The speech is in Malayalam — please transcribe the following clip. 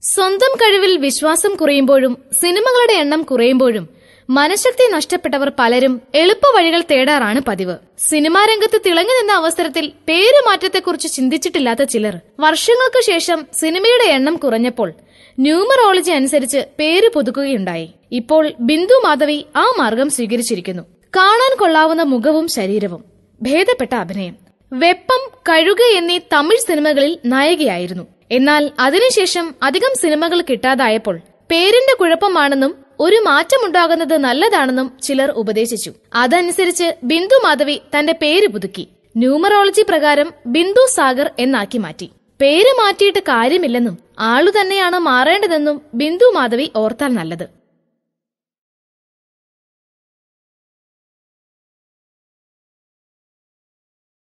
സ്വന്തം കഴിവിൽ വിശ്വാസം കുറയുമ്പോഴും സിനിമകളുടെ എണ്ണം കുറയുമ്പോഴും മനഃശക്തി നഷ്ടപ്പെട്ടവർ പലരും എളുപ്പവഴികൾ തേടാറാണ് പതിവ് സിനിമാ രംഗത്ത് തിളങ്ങി നിന്ന അവസരത്തിൽ പേരുമാറ്റത്തെക്കുറിച്ച് ചിന്തിച്ചിട്ടില്ലാത്ത ചിലർ വർഷങ്ങൾക്ക് ശേഷം സിനിമയുടെ എണ്ണം കുറഞ്ഞപ്പോൾ ന്യൂമറോളജി അനുസരിച്ച് പേര് പുതുക്കുകയുണ്ടായി ഇപ്പോൾ ബിന്ദു മാധവി ആ മാർഗം സ്വീകരിച്ചിരിക്കുന്നു കാണാൻ കൊള്ളാവുന്ന മുഖവും ശരീരവും ഭേദപ്പെട്ട അഭിനയം വെപ്പം കഴുക എന്നീ തമിഴ് സിനിമകളിൽ നായികയായിരുന്നു എന്നാൽ അതിനുശേഷം അധികം സിനിമകൾ കിട്ടാതായപ്പോൾ പേരിന്റെ കുഴപ്പമാണെന്നും ഒരു മാറ്റമുണ്ടാകുന്നത് നല്ലതാണെന്നും ചിലർ ഉപദേശിച്ചു അതനുസരിച്ച് ബിന്ദു മാധവി തന്റെ പേര് പുതുക്കി ന്യൂമറോളജി പ്രകാരം ബിന്ദു സാഗർ എന്നാക്കി മാറ്റി പേര് മാറ്റിയിട്ട് കാര്യമില്ലെന്നും ആളു തന്നെയാണ് മാറേണ്ടതെന്നും ബിന്ദു മാധവി ഓർത്താൽ നല്ലത്